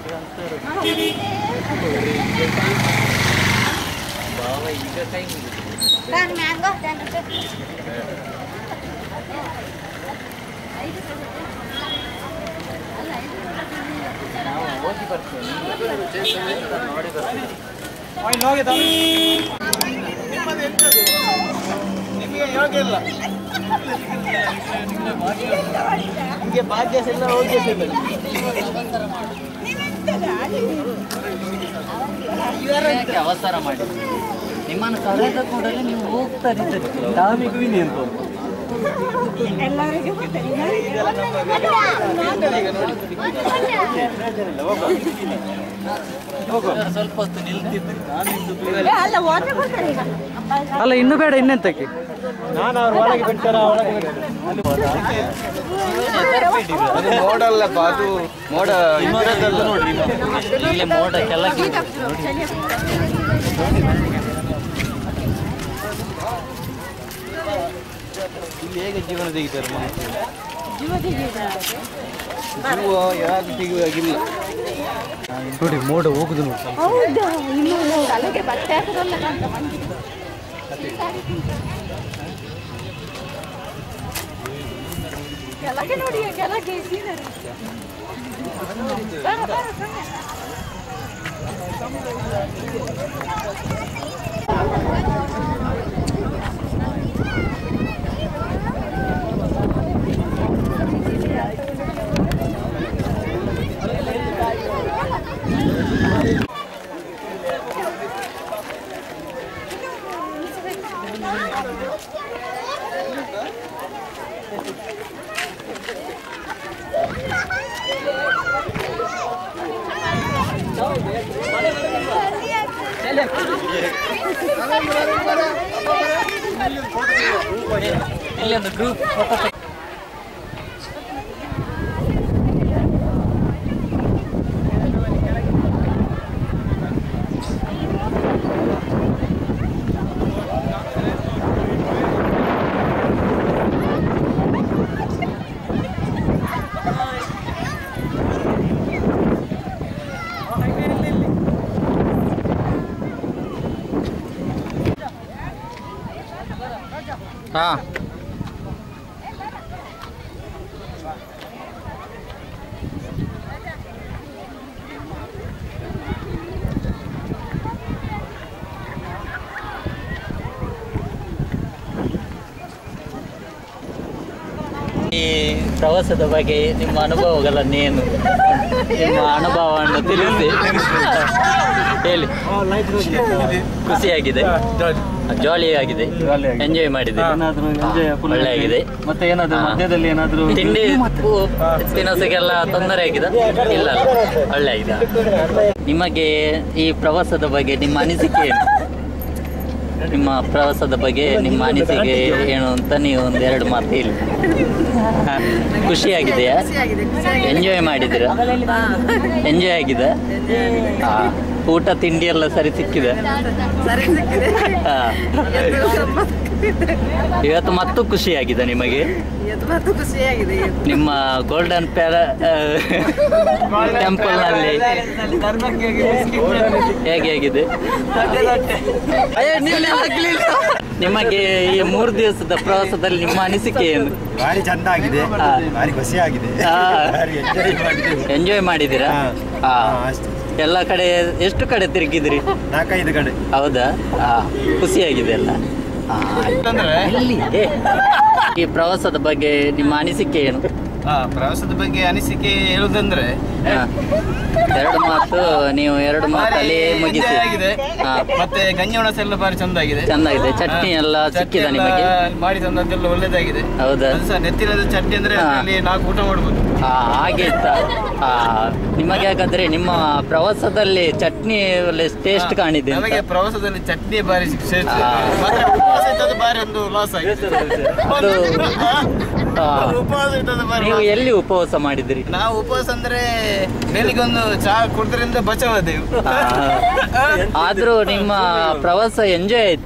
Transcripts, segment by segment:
ಬಾವ ಈಗ ಕೈ ಮುಗಿದು Dan mango dan itu. ನಾವು ಹೋಗಿ ಬರ್ತೇವೆ ನೋಡಿ ಬರ್ತೇವೆ ನಿಮಗೆ ಯೋಗ್ಯ ಇಲ್ಲ ನಿಮಗೆ ಭಾಗ್ಯ ಇಲ್ಲ ಹೋಗ್ಯ ಇಲ್ಲ ಯಾಕೆ ಅವಸರ ಮಾಡಿ ನಿಮ್ಮನ್ನು ಕರೆದ ಕೂಡಲೇ ನೀವು ಹೋಗ್ತಾರಿದ್ದೀರಿ ದಾವಿಗೂ ಅಂತ ಸ್ವಲ್ಪ ಹೊತ್ತು ನಿಲ್ತಿದ್ರಿ ಅಲ್ಲ ವಾಟರ್ ಕೊಡ್ತಾರೆ ಈಗ ಅಲ್ಲ ಇನ್ನು ಬೇಡ ಇನ್ನೆಂತಕ್ಕೆ ನಾನು ಅವ್ರ ಒಳಗೆ ಬಿಡ್ತಾರ ಒಳಗೆ ಅದು ಮೋಡಲ್ಲಪ್ಪ ಅದು ಮೋಡ ಮೋಡದಲ್ಲ ನೋಡ್ರಿ ಇಲ್ಲಿ ಮೋಡ ಕೆಳಗೆ ಇಲ್ಲಿ ಹೇಗೆ ಜೀವನ ತೆಗಿತಾರೆ ಮನುಷ್ಯರು ಜೀವ ಯಾರು ತೆಗುವಾಗಿಲ್ಲ ನೋಡಿ ಮೋಡ ಹೋಗುದು ನೋಡಿ ಹೌದು ಇನ್ನು ತಲೆಗೆ ಬಟ್ಟೆ ಹಾಕೋದಲ್ಲ ಅಂತ ಮಂದಿ ಕೆಳಗೆ ನೋಡಿ ಕೆಳಗೆ ಸೀನರಿ ಬೇಡ, ಬೇಡ, ಸುಮ್ನೆ. ಇಲ್ಲಿ ಒಂದು ಗ್ರೂಪ್ ಫೋಟೋ ಹಾ ಈ ಪ್ರವಾಸದ ಬಗ್ಗೆ ನಿಮ್ಮ ಅನುಭವಗಳನ್ನೇನು ನಿಮ್ಮ ಅನುಭವವನ್ನು ತಿಳಿಸಿ ಹೇಳಿ ಖುಷಿಯಾಗಿದೆ ಜಾಲಿಯಾಗಿದೆ ಎಂಜಾಯ್ ಮಾಡಿದೆ ಏನಾದ್ರೂ enjoy full ಒಳ್ಳೆ ಆಗಿದೆ ಮತ್ತೆ ಏನಾದ್ರು ಹಾ. ಮಧ್ಯದಲ್ಲಿ ಏನಾದ್ರು ತಿಂಡಿ ತಿನಿಸಿಗೆಲ್ಲ ತೊಂದರೆ ಆಗಿದೆ ಇಲ್ಲ ಅಲ್ಲ ಒಳ್ಳೆ ಆಗಿದೆ ನಿಮಗೆ ಈ ಪ್ರವಾಸದ ಬಗ್ಗೆ ನಿಮ್ಮ ಅನಿಸಿಕೆ ಏನು ನಿಮ್ಮ ಪ್ರವಾಸದ ಬಗ್ಗೆ ನಿಮ್ಮ ಅನಿಸಿಕೆ ಏನು ಅಂತ ನೀವು ಒಂದು ಎರಡು ಮಾತು ಹೇಳಿ ಹಾ. ಖುಷಿಯಾಗಿದೆಯಾ ಎಂಜಾಯ್ ಮಾಡಿದ್ದೀರಾ ಎಂಜಾಯ್ ಆಗಿದೆ ಹಾ. ಊಟ ತಿಂಡಿ ಎಲ್ಲ ಸರಿ ಸಿಕ್ಕಿದೆ ಹಾ. ಇವತ್ತು ಮತ್ತೂ ಖುಷಿಯಾಗಿದೆ ನಿಮಗೆ ಖುಷಿಯಾಗಿದೆ ನಿಮ್ಮ ಗೋಲ್ಡನ್ ಪ್ಯಾರ ಟೆಂಪಲ್ ನಲ್ಲಿ ಹೇಗೆ ಹೇಗಿದೆ ಅಯ್ಯೋ, ನೀವೇ ಹಾಕ್ಲಿಲ್ಲ. ನಿಮಗೆ ಈ ಮೂರು ದಿವಸದ ಪ್ರವಾಸದಲ್ಲಿ ನಿಮ್ಮ ಅನಿಸಿಕೆ ಏನು ಭಾರಿ ಚಂದ ಆಗಿದೆ ಹಾ. ಭಾರಿ ಖುಷಿ ಆಗಿದೆ ಹಾ. ಭಾರಿ ಎಂಜಾಯ್ ಮಾಡಿದ್ದೇವೆ ಎಂಜಾಯ್ ಮಾಡಿದ್ದೀರಾ ಹಾ. ಹಾ. ಹಾ, ಅಷ್ಟೇ ಎಲ್ಲ ಕಡೆ ಎಷ್ಟು ಕಡೆ ತಿರುಗಿದ್ರಿ ನಾಲ್ಕೈದು ಕಡೆ ಹೌದಾ ಹಾ ಖುಷಿಯಾಗಿದೆ ಅಲ್ಲ ಹಾ, ಆಯ್ತು. ಎಲ್ಲಿ? ಏ, ಈ ಪ್ರವಾಸದ ಬಗ್ಗೆ ನಿಮ್ಮ ಅನಿಸಿಕೆ ಏನು ಹಾ ಪ್ರವಾಸದ ಬಗ್ಗೆ ಅನಿಸಿಕೆ ಹೇಳುದಂದ್ರೆ ಹಾ. ಎರಡು ಮಾತು ನೀವು ಎರಡು ಮಾತಲ್ಲಿ ಭಾರಿ ಮುಗಿಸಿ enjoy ಆಗಿದೆ ಹಾ. ಮತ್ತೆ ಗಂಜಿ ಒಣಸ ಎಲ್ಲ ಭಾರಿ ಚಂದ ಆಗಿದೆ ಚೆನ್ನಾಗಿದೆ ಚಟ್ನಿ ಹಾ. ಎಲ್ಲ ಚಟ್ನಿ ಸಿಕ್ಕಿದ ಎಲ್ಲ ನಿಮಗೆ ಮಾಡಿ ತಂದದ್ದೆಲ್ಲ ಒಳ್ಳೇದಾಗಿದೆ ಹೌದಾ ಅದು ಸಹ ನೆತ್ತಿರದ ಚಟ್ನಿ ಅಂದ್ರೆ ಹಾ. ಅಲ್ಲಿ ನಾಲ್ಕು ಊಟ ಮಾಡ್ಬೋದು ಹಾ ಹಾಗೆ ಇತ್ತಾ? ಹಾ ನಿಮಗೆ ಹಾಗಾದ್ರೆ ನಿಮ್ಮ ಪ್ರವಾಸದಲ್ಲಿ ಚಟ್ನಿ ಟೇಸ್ಟ್ ಕಾಣಿದೆ ಅಂತ. ನಮಗೆ ಪ್ರವಾಸದಲ್ಲಿ ಚಟ್ನಿ ಬಾರಿ ಶ್ರೇಷ್ಠ ಹಾ. ಮಾತ್ರ ಉಪವಾಸ ಇದ್ದದ್ದು ಬಾರಿ ಒಂದು ಲಾಸ್ ಆಗಿದೆ ಅದು ಹಾ. ಉಪವಾಸ ಇದ್ದದ್ದು ಬಾರಿ ನೀವು loss. ಎಲ್ಲಿ ಉಪವಾಸ ಮಾಡಿದಿರಿ ನಾವು ಉಪವಾಸ ಅಂದ್ರೆ ಬೆಳಿಗ್ಗೆ ಒಂದು ಚಹಾ ಕುಡಿದ್ರಿಂದ ಬಚಾವದೇವು ಹಾ. ಆದ್ರೂ ನಿಮ್ಮ ಪ್ರವಾಸ ಎಂಜಾಯ್ ಆಯ್ತು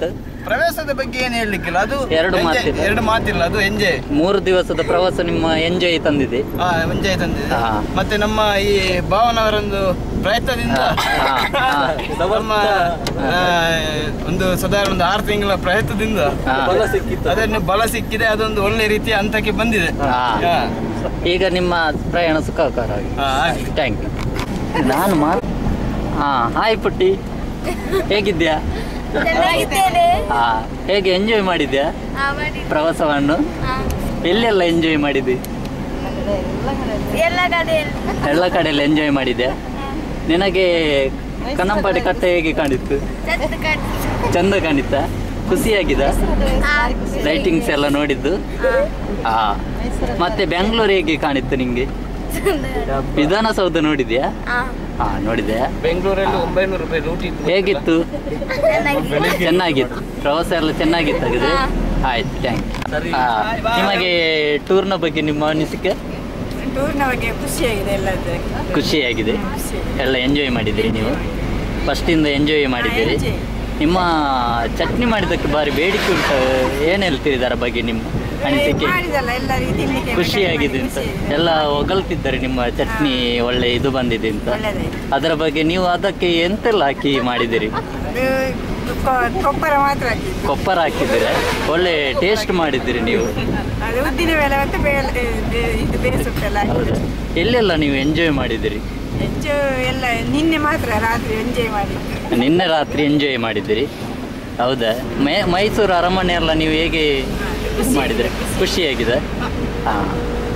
ಪ್ರವಾಸದ ಬಗ್ಗೆ ಏನು ಹೇಳಲಿಕ್ಕಿಲ್ಲ ಅದು ಎರಡು enjoy- ಮಾತಿಲ್ಲ. ಎರಡು ಮಾತಿಲ್ಲ ಅದು ಎಂಜಾಯ್ ಮೂರು ದಿವಸದ ಪ್ರವಾಸ ನಿಮ್ಮ ಎಂಜಾಯ್ ತಂದಿದೆ ಹಾ ಎಂಜಾಯ್ ತಂದಿದೆ ಹಾ. ಮತ್ತೆ ನಮ್ಮ ಈ ಭಾವನವರೊಂದು ಪ್ರಯತ್ನದಿಂದ ಹಾ, ಹಾ, ಹಾ. ನಮ್ಮ ಆ, ಒಂದು ಸಾಧಾರಣ ಒಂದು ಆರು ತಿಂಗಳ ಪ್ರಯತ್ನದಿಂದ ಹಾ. ಅದನ್ನು ಬಲ ಸಿಕ್ಕಿದೆ ಅದೊಂದು ಒಳ್ಳೆ ರೀತಿಯ ಹಂತಕ್ಕೆ ಬಂದಿದೆ ಹಾ. ಹಾ. ಈಗ ನಿಮ್ಮ ಪ್ರಯಾಣ ಸುಖಕರವಾಗಿ ಹಾ, ಆಗ್ಲಿ. ಥ್ಯಾಂಕ್ ಯು ನಾನು ಮಾತು ಹಾ ಹಾಯ್ ಪುಟ್ಟಿ ಹೇಗಿದ್ಯಾ ಚೆನ್ನಾಗಿದ್ದೇನೆ ಹಾ ಹೇಗೆ ಎಂಜಾಯ್ ಮಾಡಿದ್ಯಾ ಹಾ, ಮಾಡಿ. ಪ್ರವಾಸವನ್ನು ಹಾ. ಎಲ್ಲೆಲ್ಲ ಎಂಜಾಯ್ ಮಾಡಿದ್ದೆ ಎಲ್ಲ ಕಡೆಯಲ್ಲಿ ಎಲ್ಲ ಕಡೆಯಲ್ಲಿ ಎಂಜಾಯ್ ಮಾಡಿದ್ಯಾ ನಿನಗೆ ಕನ್ನಂಪಾಡಿ ಕಟ್ಟೆ ಹೇಗೆ ಕಾಣಿತ್ತು ಚಂದ ಕಾಣ್ತದೆ. ಚಂದ ಕಾಣಿತ್ತಾ ಖುಷಿಯಾಗಿದ ಹಾ. ಲೈಟಿಂಗ್ಸ್ ಎಲ್ಲ ನೋಡಿದ್ದು ಹಾ ಮತ್ತೆ ಬೆಂಗಳೂರು ಹೇಗೆ ಕಾಣಿತ್ತು ನಿಂಗೆ ವಿಧಾನಸೌಧ ನೋಡಿದ್ಯಾ ಹಾ. ಹಾ ನೋಡಿದ್ಯಾ ಬೆಂಗಳೂರಲ್ಲಿ ಒಂಬೈನೂರು ರೂಪಾಯಿ ಲೂಟಿ ಇತ್ತು. ಹೇಗಿತ್ತು ಚೆನ್ನಾಗಿದೆ. ಚೆನ್ನಾಗಿತ್ತು ಪ್ರವಾಸ ಎಲ್ಲ ಚೆನ್ನಾಗಿತ್ತು ಹಾಗಾದ್ರೆ ಹಾ. ಆಯ್ತು ಥ್ಯಾಂಕ್ ಯು ನಿಮಗೆ ಟೂರ್ನ ಬಗ್ಗೆ ನಿಮ್ಮ ಅನಿಸಿಕೆ ಟೂರ್ನ ಬಗ್ಗೆ ಖುಷಿಯಾಗಿದೆ ಎಲ್ಲದಕ್ಕೆ ಖುಷಿಯಾಗಿದೆ ಎಲ್ಲ ಎಂಜಾಯ್ ಮಾಡಿದ್ದೀರಿ ನೀವು ಫಸ್ಟಿಂದ ಎಂಜಾಯ್ ಮಾಡಿದ್ದೀರಿ enjoy. ನಿಮ್ಮ ಚಟ್ನಿ ಮಾಡಿದ್ದಕ್ಕೆ ಬಾರಿ ಬೇಡಿಕೆ ಉಂಟು ಏನು ಹೇಳ್ತೀರಿ ಇದರ ಬಗ್ಗೆ ನಿಮ್ಮ ಅನಿಸಿಕೆ ಮಾಡಿದಲ್ಲ ಎಲ್ಲರಿಗೂ ತಿನ್ಲಿಕ್ಕೆ ಖುಷಿಯಾಗಿದೆ ಅಂತ ಖುಷಿಯಾಗಿದೆ. ಎಲ್ಲ ಹೊಗಳ್ತಿದ್ದಾರೆ ನಿಮ್ಮ ಚಟ್ನಿ ಒಳ್ಳೆ ಇದು ಬಂದಿದೆ ಅಂತ ಒಳ್ಳೆದಾಯ್ತು. ಅದರ ಬಗ್ಗೆ ನೀವು ಅದಕ್ಕೆ ಎಂತೆಲ್ಲ ಹಾಕಿ ಮಾಡಿದಿರಿ ಅದು ಕೊ- ಕೊಪ್ಪರ ಮಾತ್ರ ಹಾಕಿದ್ದು ಕೊಪ್ಪರ ಹಾಕಿದ್ದೀರಾ ಒಳ್ಳೆ ಟೇಸ್ಟ್ ಮಾಡಿದ್ದೀರಿ ನೀವು ಅದು ಉದ್ದಿನ ಬೇಳೆ ಮತ್ತು ಬೇಳೆ ಬೇ- ಇದು ಬೇಸುಟ್ಟೆಲ್ಲ ಹೌದಾ ಎಲ್ಲೆಲ್ಲ ನೀವು ಎಂಜಾಯ್ ಮಾಡಿದ್ದೀರಿ ಹೆಚ್ಚು ಎಲ್ಲ ನಿನ್ನೆ ಮಾತ್ರ ರಾತ್ರಿ ಎಂಜಾಯ್ ಮಾಡಿದ್ದು ನಿನ್ನೆ ರಾತ್ರಿ ಎಂಜಾಯ್ ಮಾಡಿದ್ದೀರಿ ಹೌದಾ ಮೈ ಮೈಸೂರು ಅರಮನೆ ಎಲ್ಲ ನೀವು ಹೇಗೆ ಮಾಡಿದ್ರಿ ಖುಷಿಯಾಗಿದೆ ಹಾಂ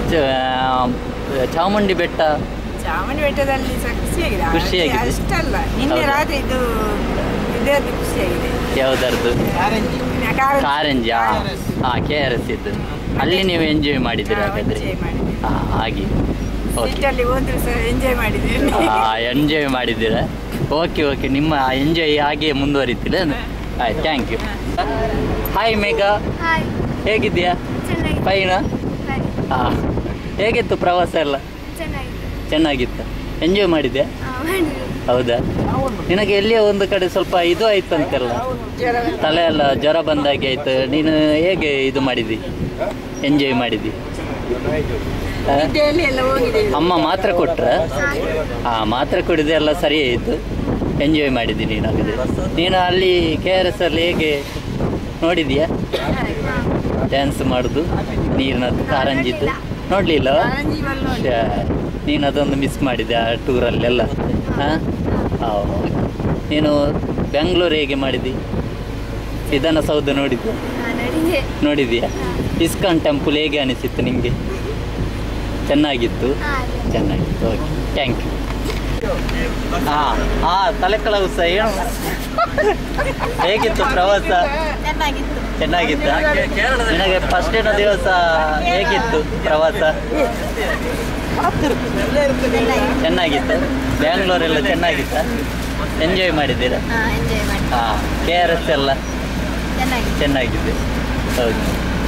ಚಾಮುಂಡಿ ಬೆಟ್ಟ ಚಾಮುಂಡಿ ಬೆಟ್ಟದಲ್ಲಿ ಸಹ ಖುಷಿಯಾಗಿದೆ ಖುಷಿಯಾಗಿದೆ. ಹಾಗೆ ಅಷ್ಟಲ್ಲ ನಿನ್ನೆ ಹೌದಾ? ರಾತ್ರಿ ಇದು ಇದರದ್ದು ಖುಷಿಯಾಗಿದೆ ಯಾವುದರದ್ದು ಕಾರಂಜಿ ಕಾರಂಜಿ ಹಾಂ ಕೆ ಆರ್ ಎಸ್ ಇದ್ದು ಅಲ್ಲಿ ನೀವು ಎಂಜಾಯ್ ಮಾಡಿದ್ದೀರಿ ಹಾಗಾದ್ರೆ ಎಂಜಾಯ್ ಮಾಡಿದ್ವಿ ಹಾಂ ಹಾಗೆ ಓಕೆ ಸೀಟಲ್ಲಿ ಹೋದ್ರು ಸಹ ಎಂಜಾಯ್ ಮಾಡಿದ್ವಿ ಎಂಜಾಯ್ ಮಾಡಿದ್ದೀರಾ ಓಕೆ ಓಕೆ ನಿಮ್ಮ ಎಂಜಾಯ್ ಹಾಗೆ ಮುಂದುವರಿತಿಲ್ಲ ಆಯ್ತು thank you hi Megha hi ಹೇಗಿದ್ಯಾ ಚೆನ್ನಾಗಿದೆ ಫೈನಾ ಹಾಯ್. ಹಾಂ ಹೇಗಿತ್ತು ಪ್ರವಾಸ ಎಲ್ಲ ಚೆನ್ನಾಗಿದೆ ಚೆನ್ನಾಗಿತ್ತು ಎಂಜಾಯ್ ಮಾಡಿದ್ಯಾ ಹಾ, ಮಾಡಿದ್ರು. ಹೌದಾ ನಿನಗೆ ಎಲ್ಲಿಯೋ ಒಂದು ಕಡೆ ಸ್ವಲ್ಪ ಇದು ಆಯ್ತಂತೆಲ್ಲ ತಲೆ ಎಲ್ಲ ಜ್ವರ ಬಂದಾಗೆ ಆಯ್ತು ನೀನು ಹೇಗೆ ಇದು ಮಾಡಿದಿ ಎಂಜಾಯ್ ಮಾಡಿದಿ ಆ? ನಿದ್ದೆಯಲ್ಲಿ ಎಲ್ಲ ಹೋಗಿದೆ ಅಮ್ಮ ಮಾತ್ರ ಕೊಟ್ರ ಆ ಮಾತ್ರ ಕುಡಿದು ಎಲ್ಲ ಸರಿ ಆಯಿತು ಎಂಜಾಯ್ ಮಾಡಿದ್ದೀನಿ ನೀನು ಹಾಗಿದ್ರೆ ನೀನು ಅಲ್ಲಿ ಕೆ ಆರ್ ಎಸ್ ಅಲ್ಲಿ ಹೇಗೆ ನೋಡಿದ್ಯಾ ಡ್ಯಾನ್ಸ್ ಮಾಡೋದು ನೀರಿನದ್ದು ಕಾರಂಜಿದ್ದು ನೋಡಲಿಲ್ಲ ಕಾರಂಜಿ ಬಲ್ ನೋಡಿ ನೀನು ಅದೊಂದು ಮಿಸ್ ಮಾಡಿದೆ ಆ ಟೂರಲ್ಲೆಲ್ಲ ಹಾಂ ಹೌದು ನೀನು ಬೆಂಗಳೂರು ಹೇಗೆ ಮಾಡಿದಿ ವಿಧಾನಸೌಧ ನೋಡಿದ್ದು ಹಾ, ನಡಿಗೆ. ನೋಡಿದ್ಯಾ ಇಸ್ಕಾನ್ ಟೆಂಪಲ್ ಹೇಗೆ ಅನಿಸಿತ್ತು ನಿಮಗೆ ಚೆನ್ನಾಗಿತ್ತು ಹಾ, ಅದೇ. ಚೆನ್ನಾಗಿತ್ತು ಓಕೆ ಥ್ಯಾಂಕ್ ಯು ಹಾಂ ಹಾಂ ತಲೆಕಳವು ಸಹ ಏನು ಹೇಗಿತ್ತು ಪ್ರವಾಸ ಚೆನ್ನಾಗಿತ್ತು ಚೆನ್ನಾಗಿತ್ತ ನಿನಗೆ ಫಸ್ಟ್ ದಿನ ದಿವಸ ಹೇಗಿತ್ತು ಪ್ರವಾಸ ಚೆನ್ನಾಗಿತ್ತು ಬ್ಯಾಂಗ್ಳೂರೆಲ್ಲ ಚೆನ್ನಾಗಿತ್ತ ಎಂಜಾಯ್ ಮಾಡಿದ್ದೀರಾ ಹಾ ಎಂಜಾಯ್ ಮಾಡಿ ಹಾಂ ಕೆ ಆರ್ ಎಸ್ ಎಲ್ಲ ಚೆನ್ನಾಗಿತ್ತು ಚೆನ್ನಾಗಿದೆ ಹೌದು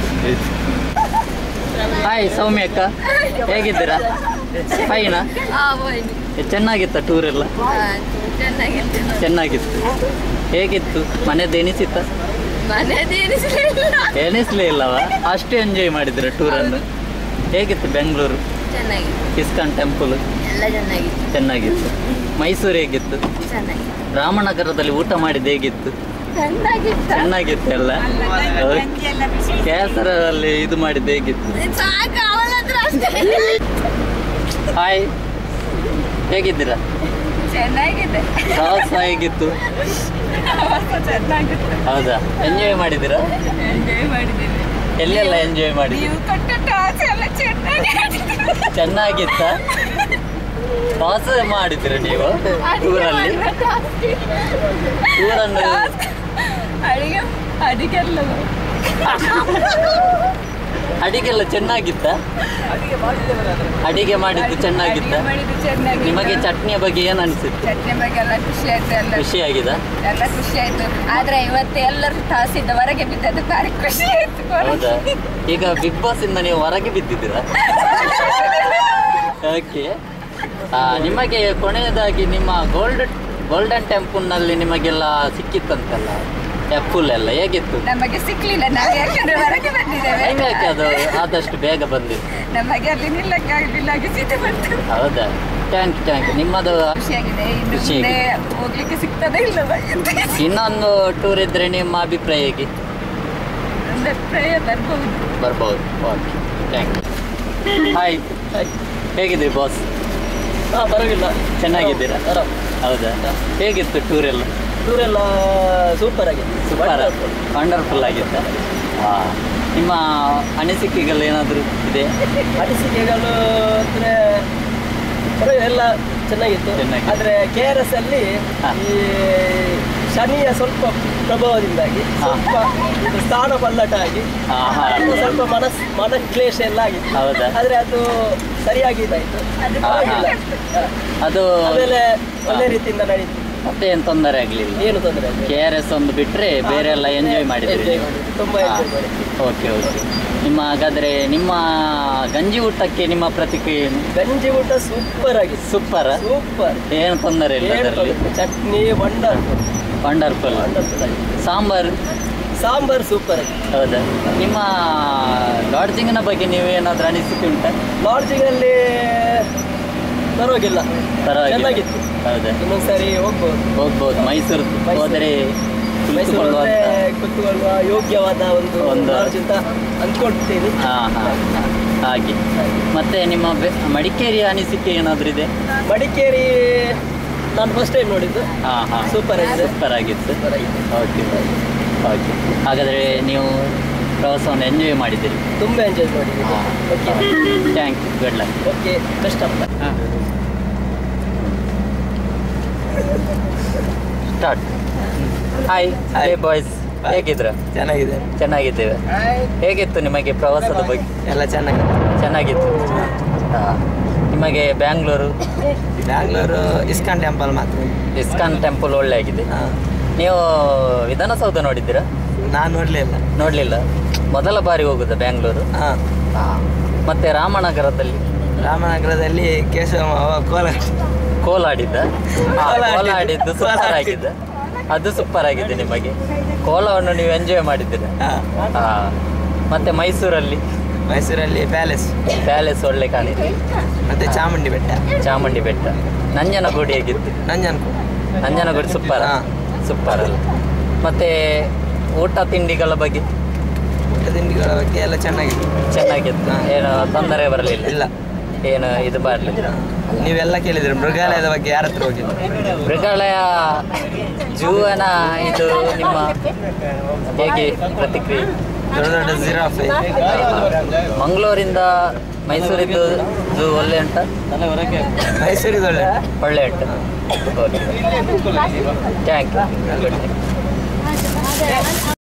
ಹಾಯ್ ಸೌಮ್ಯ ಅಕ್ಕ ಹೇಗಿದ್ದೀರಾ ಫೈನಾ ಹಾ ಹೋಯ್ತು ಚೆನ್ನಾಗಿತ್ತ ಟೂರ್ ಎಲ್ಲ ಹಾ, ಚೆನ್ನಾಗಿತ್ತು ಚೆನ್ನಾಗಿತ್ತು ಹೇಗಿತ್ತು ಮನೆದು ಎನಿಸಿತ್ತ ಮನೆಯದು ಎನಿಸ್ಲಿಲ್ಲ ಎನಿಸ್ಲೇ ಇಲ್ಲವ ಅಷ್ಟು ಎಂಜಾಯ್ ಮಾಡಿದ್ರ ಟೂರನ್ನು ಹೇಗಿತ್ತು ಬೆಂಗಳೂರು ಚೆನ್ನಾಗಿತ್ತು ಇಸ್ಕಾನ್ ಟೆಂಪಲ್ ಎಲ್ಲ ಚೆನ್ನಾಗಿತ್ತು ಚೆನ್ನಾಗಿತ್ತು ಮೈಸೂರು ಹೇಗಿತ್ತು ಚೆನ್ನಾಗಿತ್ತು ರಾಮನಗರದಲ್ಲಿ ಊಟ ಮಾಡಿದ್ದು ಹೇಗಿತ್ತು ಚೆನ್ನಾಗಿತ್ತು ಚೆನ್ನಾಗಿತ್ತು ಎಲ್ಲ ಗಂಜಿ ಎಲ್ಲ ಬಿಸಿ ಕೇಸರಲ್ಲಿ ಇದು ಮಾಡಿದ್ದು ಹೇಗಿತ್ತು ಸಾಕು ಅವಳ ಹತ್ರ ಅಷ್ಟೇ ಹಾಯ್ ಹೇಗಿದ್ದೀರಾ ಚೆನ್ನಾಗಿದೆ ಪ್ರವಾಸ ಹೇಗಿತ್ತು ಚೆನ್ನಾಗಿತ್ತು ಹೌದಾ ಎಂಜಾಯ್ ಮಾಡಿದ್ದೀರಾ ಎಂಜಾಯ್ ಮಾಡಿದ್ದೇನೆ ಎಲ್ಲೆಲ್ಲ ಎಂಜಾಯ್ ಮಾಡಿದ್ದೀರಾ ನೀವು ಕಟ್ಟಟ್ಟ ಆಸೆ ಎಲ್ಲ ಚೆನ್ನಾಗಿ ಚೆನ್ನಾಗಿತ್ತ ಪಾಸ ಮಾಡಿದ್ದೀರಾ ನೀವು ಟೂರಲ್ಲಿ ಟೂರನ್ನು ಅಡಿಗೆ ಅಡಿಗೆಲ್ಲ ಅಡಿಗೆಲ್ಲ ಚೆನ್ನಾಗಿತ್ತ ಅಡಿಗೆ ಮಾಡಿದ್ದು ಚೆನ್ನಾಗಿತ್ತ ಮಾಡಿದ್ದು ಚೆನ್ನಾಗಿ ನಿಮಗೆ ಚಟ್ನಿಯ ಬಗ್ಗೆ ಏನು ಅನಿಸಿತ್ತು ಚಟ್ನಿ ಬಗ್ಗೆ ಎಲ್ಲ ಖುಷಿ ಆಯ್ತು ಎಲ್ಲ ಖುಷಿಯಾಗಿದ ಎಲ್ಲ ಖುಷಿ ಆಯ್ತು ಆದ್ರೆ ಇವತ್ತು ಎಲ್ಲರೂ ತಾಸಿದ್ದ ಹೊರಗೆ ಬಿದ್ದದ್ದು ಭಾರಿ ಖುಷಿ ಆಯ್ತು ಹೌದಾ ಈಗ ಬಿಗ್ ಬಾಸ್ ಇಂದ ನೀವು ಹೊರಗೆ ಬಿದ್ದಿದ್ದೀರಾ ಓಕೆ ನಿಮಗೆ ಕೊನೆಯದಾಗಿ ನಿಮ್ಮ ಗೋಲ್ಡ್ ಗೋಲ್ಡನ್ ಟೆಂಪಲ್ನಲ್ಲಿ ನಿಮಗೆಲ್ಲ ಸಿಕ್ಕಿತ್ತಂತಲ್ಲ ಫುಲ್ ಎಲ್ಲ ಹೇಗಿತ್ತು ನಮಗೆ ಸಿಕ್ಲಿಲ್ಲ ನಾವು ಯಾಕಂದ್ರೆ ಹೊರಗೆ ಬಂದಿದ್ದೇವೆ ಹೆಂಗೆ ಯಾಕೆ ಅದು ಆದಷ್ಟು ಬೇಗ ಬಂದಿತ್ತು ನಮಗೆ ಅಲ್ಲಿ ನಿಲ್ಲಕ್ಕಾಗಲಿಲ್ಲ ಹಾಗೆ ಸೀತೆ ಬಂತು ಹೌದಾ ಟ್ಯಾಂಕ್ ಟ್ಯಾಂಕ್ ನಿಮ್ಮದು ಖುಷಿಯಾಗಿದೆ ಇನ್ನು ಖುಷಿ ಮುಂದೆ ಹೋಗ್ಲಿಕ್ಕೆ ಸಿಗ್ತದೆ ಇಲ್ಲವ ಅಂತ ಇನ್ನೊಂದು ಟೂರ್ ಇದ್ರೆ ನಿಮ್ಮ ಅಭಿಪ್ರಾಯ ಹೇಗೆ ಒಂದು ಪ್ರಯ ಬರ್ಬಹುದು ಬರ್ಬೋದು ಓಕೆ ಥ್ಯಾಂಕ್ ಯು ಹಾಯ್ ಹೇಗಿದ್ರಿ ಬಾಸ್ ಹಾಂ ಪರವಾಗಿಲ್ಲ ಚೆನ್ನಾಗಿದ್ದೀರಾ ಹೌದಾ ಹೇಗಿತ್ತು ಟೂರ್ ಎಲ್ಲ ಟೂರೆಲ್ಲ ಸೂಪರ್ ಆಗಿದೆ ಸೂಪರ್ ವಂಡರ್ಫುಲ್ ಆಗಿತ್ತ ಹಾಂ ನಿಮ್ಮ ಅನಿಸಿಕೆಗಳು ಏನಾದರೂ ಇದೆ ಅನಿಸಿಕೆಗಳು ಅಂದರೆ ಪರವಾಗಿಲ್ಲ ಎಲ್ಲ ಚೆನ್ನಾಗಿತ್ತು ಚೆನ್ನಾಗಿತ್ತು. ಆದರೆ ಕೆ ಆರ್ ಎಸ್ ಅಲ್ಲಿ ಹಾ. ಈ ಶನಿಯ ಸ್ವಲ್ಪ ಪ್ರಭಾವದಿಂದಾಗಿ ಹಾ. ಸ್ವಲ್ಪ ಸ್ಥಾನ ಪಲ್ಲಟ ಆಗಿ ಹಾ, ಹಾ. ಅದು ಸ್ವಲ್ಪ ಮನಸ್ ಮನಕ್ಲೇಶ ಎಲ್ಲ ಆಗಿತ್ತು ಹೌದಾ? ಆದರೆ ಅದು ಸರಿಯಾಗಿ ಇದಾಯಿತು ಅದು ಹಾ, ಹಾ. ಪರವಾಗಿಲ್ಲ ಹಾ. ಅದು ಆಮೇಲೆ ಒಳ್ಳೆ ರೀತಿಯಿಂದ ನಡೀತು ಮತ್ತೆ ಏನು ತೊಂದರೆ ಆಗಲಿಲ್ಲ ಏನು ತೊಂದರೆ ಇಲ್ಲ ಕೆ ಆರ್ ಎಸ್ ಒಂದು ಬಿಟ್ಟರೆ ಬೇರೆ ಎಲ್ಲ ಎಂಜಾಯ್ ಮಾಡಿದ್ರಿ Enjoy ನೀವು ಮಾಡಿದ್ವಿ. ತುಂಬಾ enjoy ಮಾಡಿದ್ವಿ. ಓಕೆ ಓಕೆ ನಿಮ್ಮ ಹಾಗಾದರೆ ನಿಮ್ಮ ಗಂಜಿ ಊಟಕ್ಕೆ ನಿಮ್ಮ ಪ್ರತಿಕ್ರಿಯೆ ಏನು ಗಂಜಿ ಊಟ ಸೂಪರ್ ಆಗಿದೆ ಸೂಪರ್ ಸೂಪರ್ ಏನು ತೊಂದರೆ ಇಲ್ಲ ಅದರಲ್ಲಿ ಚಟ್ನಿ ವಂಡರ್ಫುಲ್ ವಂಡರ್ಫುಲ್ ವಂಡರ್ಫುಲ್ ಆಗಿದೆ ಸಾಂಬಾರು ಸಾಂಬಾರ್ ಸೂಪರ್ ಆಗಿದೆ ಹೌದಾ ನಿಮ್ಮ ಲಾಡ್ಜಿಂಗ್ನ ಬಗ್ಗೆ ನೀವೇನಾದ್ರೂ ಅನಿಸಿಕೆ ಉಂಟಾ ಲಾಡ್ಜಿಂಗ್ ಅಲ್ಲಿ ಪರವಾಗಿಲ್ಲ ಪರವಾಗಿಲ್ಲ. ಚೆನ್ನಾಗಿತ್ತು ಹೌದಾ ಇನ್ನೊಂದ್ಸರಿ ಹೋಗ್ಬೋದು ಹೋಗ್ಬೋದು ಮೈಸೂರು ಮೈಸೂರು. ಹೋದರೆ ಮೈಸೂರು ಕುಳಿತುಕೊಳ್ಳುವಂತ ಹೋದ್ರೆ ಕುತ್ಕೊಳ್ಳುವ ಯೋಗ್ಯವಾದ ಒಂದು ಒಂದು- ಲಾಡ್ಜ್ ಅಂತ ಅಂದ್ಕೊಳ್ತೀನಿ ಹಾ ಹಾ ಹಾ. ಹಾಗೆ ಮತ್ತೆ ನಿಮ್ಮ ಬೆ- ಮಡಿಕೇರಿಯ ಅನಿಸಿಕೆ ಏನಾದರೂ ಇದೆ ಮಡಿಕೇರಿ ನಾನು ಫಸ್ಟ್ ಟೈಮ್ ನೋಡಿದ್ದು ಹಾ ಹಾ ಸೂಪರ್ ಆಗಿದೆ ಸೂಪರ್ ಆಗಿತ್ತು ಸೂಪರ್ ಆಗಿದೆ ಓಕೆ ಓಕೆ ಹಾಗಾದರೆ ನೀವು ಪ್ರವಾಸವನ್ನು ಎಂಜಾಯ್ ಮಾಡಿದ್ದೀರಿ ತುಂಬ ಎಂಜಾಯ್ ಮಾಡಿದ್ದೀನಿ ಹಾ. Okay thank you good luck okay best of start hi hi boys ಹೇಗಿದ್ರ ಚೆನ್ನಾಗಿದೆ ಚೆನ್ನಾಗಿದ್ದೇವೆ ಹೇಗಿತ್ತು ನಿಮಗೆ ಪ್ರವಾಸದ ಬಗ್ಗೆ ಎಲ್ಲ ಚೆನ್ನಾಗಿದೆ ಚೆನ್ನಾಗಿತ್ತು ಹಾಂ ನಿಮಗೆ ಬ್ಯಾಂಗ್ಳೂರು ಬ್ಯಾಂಗ್ಳೂರು ಇಸ್ಕಾನ್ ಟೆಂಪಲ್ ಮಾತ್ರ ಇಸ್ಕಾನ್ ಟೆಂಪಲ್ ಒಳ್ಳೆ ಆಗಿದೆ ಹಾಂ ನೀವು ವಿಧಾನಸೌಧ ನೋಡಿದ್ದೀರಾ ನಾನು ನೋಡಲಿಲ್ಲ ನೋಡಲಿಲ್ಲ ಮೊದಲ ಬಾರಿ ಹೋಗುದಾ ಬ್ಯಾಂಗ್ಳೂರು ಹಾಂ ಮತ್ತೆ ರಾಮನಗರದಲ್ಲಿ ರಾಮನಗರದಲ್ಲಿ ಕೇಶವ ಕೋಲಾರ ಕೋಲಾಡಿದ್ದ ಆ, ಕೋಲ ಕೋಲ ಆಡಿದ್ದು. ಆಡಿದ್ದು ಕೋಲ ಸೂಪರ್ ಆಡಿದ್ದು. ಆಗಿದೆ ಅದು ಸೂಪರ್ ಆಗಿದೆ ನಿಮಗೆ ಕೋಲವನ್ನು ನೀವು ಎಂಜಾಯ್ ಮಾಡಿದ್ದೀರಾ ಹಾಂ ಹಾ. ಮತ್ತೆ ಮೈಸೂರಲ್ಲಿ ಮೈಸೂರಲ್ಲಿ ಪ್ಯಾಲೇಸ್ ಪ್ಯಾಲೇಸ್ ಒಳ್ಳೆ ಕಾಣಿದೆ ಮತ್ತೆ ಚಾಮುಂಡಿ ಬೆಟ್ಟ ಚಾಮುಂಡಿ ಬೆಟ್ಟ ನಂಜನಗೂಡಿ ಹೇಗಿತ್ತು ನಂಜನ್ಕೂ ನಂಜನಗೂಡಿ ಸೂಪರ್ ಹಾ. ಸೂಪರ್ ಅಲ್ಲ ಮತ್ತೆ ಊಟ ತಿಂಡಿಗಳ ಬಗ್ಗೆ ಊಟ ತಿಂಡಿಗಳ ಬಗ್ಗೆ ಎಲ್ಲ ಚೆನ್ನಾಗಿದೆ ಚೆನ್ನಾಗಿತ್ತು ಹಾ. ಏನು ತೊಂದರೆ ಬರಲಿಲ್ಲ ಇಲ್ಲ ಏನು ಇದು ಬರಲಿಲ್ಲ ನೀವೆಲ್ಲ ಕೇಳಿದ್ರಿ ಮೃಗಾಲಯದ ಬಗ್ಗೆ ಯಾರ ಹತ್ರ ಹೋಗಿಲ್ಲ ಮೃಗಾಲಯ ಜೂವನ ಇದು ನಿಮ್ಮ ಹೇಗೆ ಪ್ರತಿಕ್ರಿಯೆ ದೊಡ್ಡ ದೊಡ್ಡ ಜಿರಾಫೆ ಮಂಗಳೂರಿಂದ ಮೈಸೂರಿದ್ದು ಜೂ ಒಳ್ಳೆ ಉಂಟ ಮೈಸೂರಿಗೆ ಒಳ್ಳೆ ಒಳ್ಳೆ ಉಂಟು ಓಕೆ ಥ್ಯಾಂಕ್ ಯು